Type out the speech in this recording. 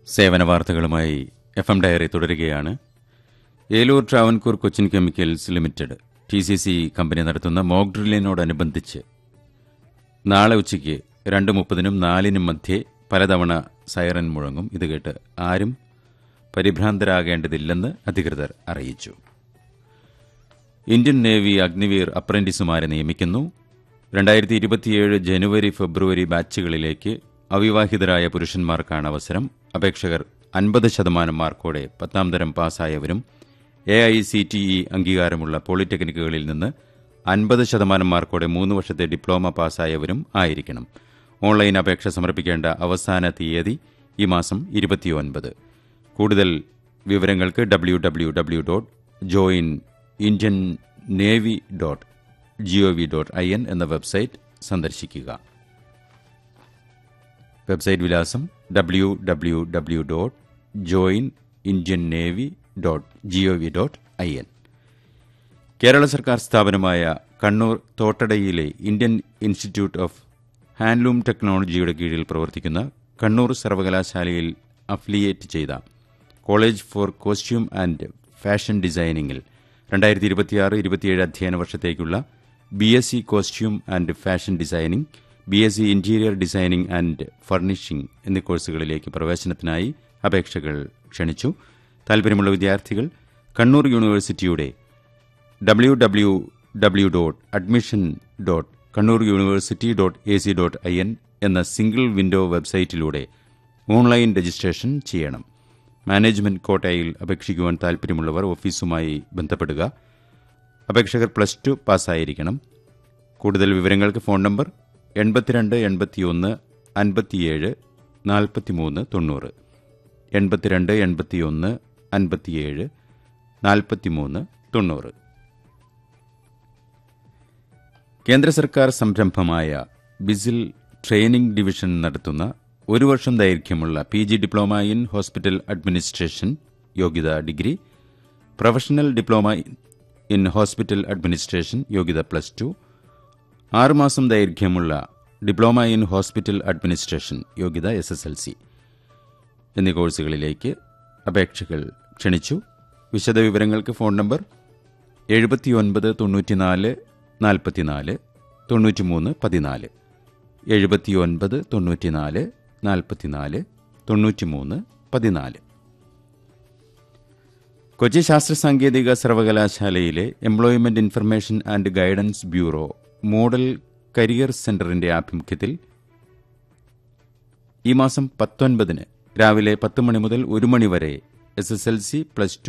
സേവന വാർത്തകളുമായി F M diary തുടരുകയാണ് Eloor Travancore Cochin chemicals limited T C C company നടത്തുന്ന മോക്ക് ഡ്രില്ലിനോടനുബന്ധിച്ച് നാളെ ഉച്ചയ്ക്ക് രണ്ട് മുപ്പതിനും നാലിനും മധ്യേ പലതവണ സൈറൻ മുഴങ്ങും ഇത് കേട്ട് ആരും പരിഭ്രാന്തരാകേണ്ടതില്ലെന്ന് അധികൃതർ അറിയിച്ചു ഇന്ത്യൻ നേവി അഗ്നിവീർ അപ്രന്റീസുമാരെ നിയമിക്കുന്നു രണ്ടായിരത്തി ഇരുപത്തിയേഴ് ജനുവരി ഫെബ്രുവരി ബാച്ചുകളിലേക്ക് അവിവാഹിതരായ പുരുഷന്മാർക്കാണ് അവസരം അപേക്ഷകർ അൻപത് ശതമാനം മാർക്കോടെ പത്താം തരം പാസ്സായവരും A I C T E അംഗീകാരമുള്ള പോളിടെക്നിക്കുകളിൽ നിന്ന് അൻപത് ശതമാനം മാർക്കോടെ മൂന്ന് വർഷത്തെ ഡിപ്ലോമ പാസ്സായവരും ആയിരിക്കണം ഓൺലൈൻ അപേക്ഷ സമർപ്പിക്കേണ്ട അവസാന തീയതി ഈ മാസം ഇരുപത്തിയൊൻപത് കൂടുതൽ വിവരങ്ങൾക്ക് W W W dot join Indian navy dot G O V dot I N എന്ന വെബ്സൈറ്റ് സന്ദർശിക്കുക വെബ്സൈറ്റ് വിലാസം W W W dot join Indian navy dot G O V dot I N Kerala സർക്കാർ സ്ഥാപനമായ കണ്ണൂർ തോട്ടടയിലെ ഇന്ത്യൻ ഇൻസ്റ്റിറ്റ്യൂട്ട് ഓഫ് ഹാൻഡ്ലൂം ടെക്നോളജിയുടെ കീഴിൽ പ്രവർത്തിക്കുന്ന കണ്ണൂർ സർവകലാശാലയിൽ അഫിലിയേറ്റ് ചെയ്ത college for costume and fashion ഡിസൈനിങ്ങിൽ രണ്ടായിരത്തി ഇരുപത്തിയാറ് ഇരുപത്തിയേഴ് അധ്യയന വർഷത്തേക്കുള്ള B S C costume and fashion designing B S C interior designing and furnishing എന്നീ കോഴ്സുകളിലേക്ക് പ്രവേശനത്തിനായി അപേക്ഷകൾ ക്ഷണിച്ചു താൽപര്യമുള്ള വിദ്യാർത്ഥികൾ കണ്ണൂർ യൂണിവേഴ്സിറ്റിയുടെ W W W dot admission dot Kannur university dot A C dot I N എന്ന സിംഗിൾ വിൻഡോ വെബ്സൈറ്റിലൂടെ ഓൺലൈൻ രജിസ്ട്രേഷൻ ചെയ്യണം മാനേജ്മെന്റ് കോട്ടയിൽ അപേക്ഷിക്കുവാൻ താൽപര്യമുള്ളവർ ഓഫീസുമായി ബന്ധപ്പെടുക അപേക്ഷകർ പ്ലസ് ടു പാസ്സായിരിക്കണം കൂടുതൽ വിവരങ്ങൾക്ക് ഫോൺ നമ്പർ എൺപത്തിരണ്ട് എൺപത്തിയൊന്ന് അൻപത്തിയേഴ് നാൽപ്പത്തിമൂന്ന് തൊണ്ണൂറ് എൺപത്തിരണ്ട് എൺപത്തിയൊന്ന് അൻപത്തിയേഴ് നാൽപ്പത്തിമൂന്ന് തൊണ്ണൂറ് കേന്ദ്ര സർക്കാർ സംരംഭമായ ബിസിൽ ട്രെയിനിംഗ് ഡിവിഷൻ നടത്തുന്ന ഒരു വർഷം ദൈർഘ്യമുള്ള P G diploma in hospital administration യോഗ്യത degree professional diploma in hospital administration യോഗ്യത പ്ലസ് ടു ആറുമാസം ദൈർഘ്യമുള്ള ഡിപ്ലോമ ഇൻ ഹോസ്പിറ്റൽ അഡ്മിനിസ്ട്രേഷൻ യോഗ്യത എസ് എസ് എൽ സി എന്നീ കോഴ്സുകളിലേക്ക് അപേക്ഷകൾ ക്ഷണിച്ചു വിശദവിവരങ്ങൾക്ക് ഫോൺ നമ്പർ എഴുപത്തിയൊൻപത് തൊണ്ണൂറ്റിനാല് നാൽപ്പത്തിനാല് തൊണ്ണൂറ്റിമൂന്ന് പതിനാല് എഴുപത്തിയൊൻപത് തൊണ്ണൂറ്റിനാല് നാൽപ്പത്തിനാല് തൊണ്ണൂറ്റിമൂന്ന് പതിനാല് കൊച്ചി ശാസ്ത്ര സാങ്കേതിക സർവകലാശാലയിലെ employment information and guidance bureau model career സെന്ററിന്റെ ആഭിമുഖ്യത്തിൽ ഈ മാസം പത്തൊൻപതിന് രാവിലെ പത്ത് മണി മുതൽ ഒരു മണി വരെ S S L C plus